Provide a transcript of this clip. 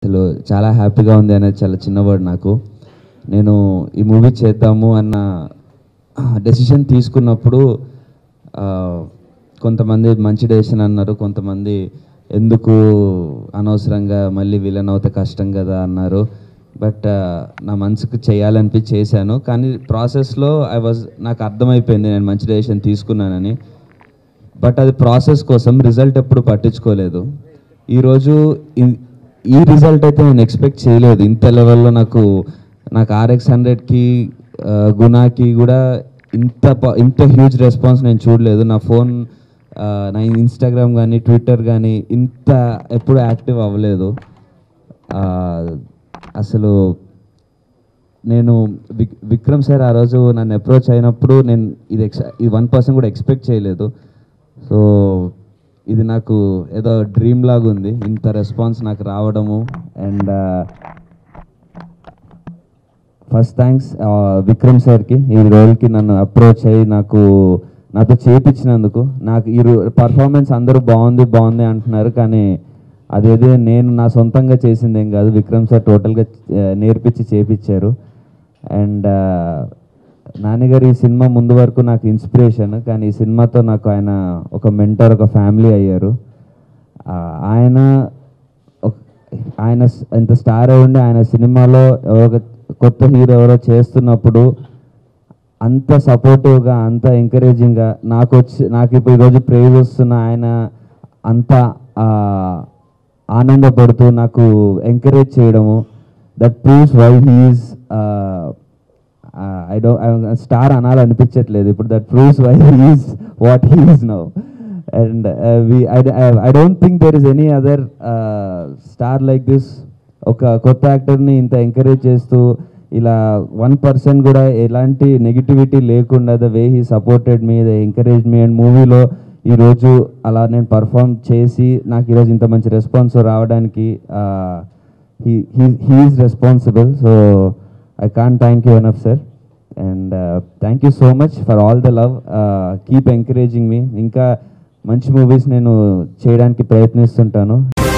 అసలు చాలా హ్యాపీగా ఉంది అనేది చాలా చిన్న వర్డ్ నాకు నేను ఈ మూవీ చేద్దాము అన్న డెసిషన్ తీసుకున్నప్పుడు ఆ, కొంతమంది మంచి డెసిషన్ అన్నారు కొంతమంది ఎందుకు అనవసరంగా మళ్ళీ విలన్ అవుతే కష్టం కదా అన్నారు బట్ నా మనసుకు చేయాలనిపి చేశాను కానీ ప్రాసెస్లో ఐ వాజ్ నాకు అర్థమైపోయింది నేను మంచి డెసిషన్ తీసుకున్నానని బట్ అది ప్రాసెస్ కోసం రిజల్ట్ ఎప్పుడు పట్టించుకోలేదు ఈరోజు ఇ- ఈ రిజల్ట్ అయితే నేను ఎక్స్పెక్ట్ చేయలేదు ఇంత లెవెల్లో నాకు నాకు ఆర్ఎక్స్ హండ్రెడ్కి గుణాకి కూడా ఇంత ప- ఇంత హ్యూజ్ రెస్పాన్స్ నేను చూడలేదు నా ఫోన్ ఆ, నా ఇన్స్టాగ్రామ్ కానీ ట్విట్టర్ కానీ ఇంత ఎప్పుడు యాక్టివ్ అవ్వలేదు ఆ, అసలు నేను విక్ విక్రమ్ సార్ ఆ రోజు నన్ను అప్రోచ్ అయినప్పుడు నేను ఇది ఎక్స్ ఇది వన్ పర్సెంట్ కూడా ఎక్స్పెక్ట్ చేయలేదు సో ఇది నాకు ఏదో డ్రీమ్ లాగా ఉంది ఇంత రెస్పాన్స్ నాకు రావడము అండ్ ఫస్ట్ థ్యాంక్స్ విక్రమ్ సార్కి ఈ రోల్కి నన్ను అప్రోచ్ అయ్యి నాకు నాతో చేపించినందుకు నాకు ఈ పర్ఫార్మెన్స్ అందరూ బాగుంది బాగుంది అంటున్నారు కానీ అదేదో నేను నా సొంతంగా చేసింది ఏం కాదు విక్రమ్ సార్ టోటల్గా నేర్పించి చేపించారు అండ్ నాన్నగారు ఈ సినిమా ముందు వరకు నాకు ఇన్స్పిరేషన్ కానీ ఈ సినిమాతో నాకు ఆయన ఒక మెంటర్ ఒక ఫ్యామిలీ అయ్యారు ఆ, ఆయన ఒక- ఆయన స్- ఇంత స్టార్ అయి ఉండి ఆయన సినిమాలో ఎవరో ఒక కొత్త హీరో ఎవరో చేస్తున్నప్పుడు అంత సపోర్టివ్గా అంత ఎంకరేజింగ్గా నాకు వచ్చి నాకు ఇప్పుడు ఈరోజు ప్రేజ్ వస్తున్న ఆయన అంత ఆ, ఆనందపడుతూ నాకు ఎంకరేజ్ చేయడము that proves why he's I do star అనాలనిపించట్లేదు ఇప్పుడు that proves why he's what he's now and I don't think there is any other star like this ఒక కొత్త యాక్టర్ని ఇంత ఎంకరేజ్ చేస్తూ ఇలా వన్ పర్సన్ కూడా ఎలాంటి నెగిటివిటీ లేకుండా the way he supported me the encourage me and మూవీలో ఈరోజు అలా నేను పర్ఫామ్ చేసి నాకు ఈరోజు ఇంత మంచి రెస్పాన్స్ రావడానికి he's responsible so I can thank you enough sir and thank you so much for all the love keep encouraging me ఇంకా మంచి మూవీస్ నేను చేయడానికి ప్రయత్నిస్తుంటాను